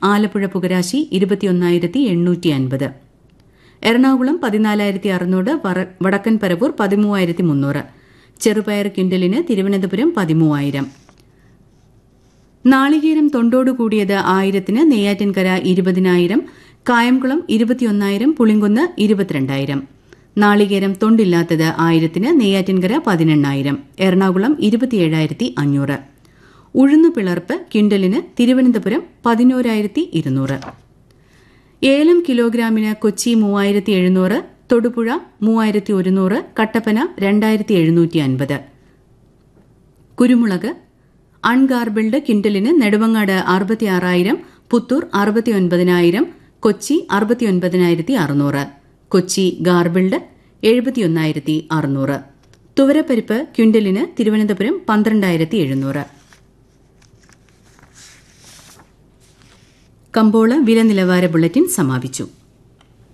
ആലപ്പുഴ പുകരാശി ഇരുപത്തിയൊന്നായിരത്തി എണ്ണൂറ്റി അൻപത് എറണാകുളം പതിനാലായിരത്തി അറുന്നൂറ് വടക്കൻ പരവൂർ പതിമൂവായിരത്തി മുന്നൂറ് ചെറുപയർ ക്വിന്റലിന് തിരുവനന്തപുരം പതിമൂവായിരം നാളികേരം തൊണ്ടോടു കൂടിയത് ആയിരത്തിന് നെയ്യാറ്റിൻകര ഇരുപതിനായിരം കായംകുളം ഇരുപത്തിയൊന്നായിരം പുളിങ്കുന്ന് ഇരുപത്തിരണ്ടായിരം നാളികേരം തൊണ്ടില്ലാത്തത് ആയിരത്തിന് നെയ്യാറ്റിൻകര പതിനെണ്ണായിരം എറണാകുളം ഇരുപത്തിയേഴായിരത്തി അഞ്ഞൂറ് ഉഴുന്നു പിളർപ്പ് ക്വിന്റലിന് തിരുവനന്തപുരം പതിനോരായിരത്തി ഇരുന്നൂറ് ഏലം കിലോഗ്രാമിന് കൊച്ചി മൂവായിരത്തി എഴുന്നൂറ് തൊടുപുഴ മൂവായിരത്തി ഒരുന്നൂറ് കട്ടപ്പന രണ്ടായിരത്തി എഴുന്നൂറ്റി അൻപത് കുരുമുളക് അൺഗാർബിൾഡ് കിൻഡലിന് നെടുവങ്ങാട് അറുപത്തിയാറായിരം പുത്തൂർ അറുപത്തിയൊൻപതിനായിരം കൊച്ചി അറുപത്തിയൊൻപതിനായിരത്തി അറുന്നൂറ് കൊച്ചി ഗാർബിൾഡ് എഴുപത്തിയൊന്നായിരത്തി അറുന്നൂറ് തുവരപ്പരിപ്പ് ക്വിന്റലിന് തിരുവനന്തപുരം പന്ത്രണ്ടായിരത്തി എഴുന്നൂറ് കമ്പോള വില നിലവാര ബുള്ളറ്റിൻ സമാപിച്ചു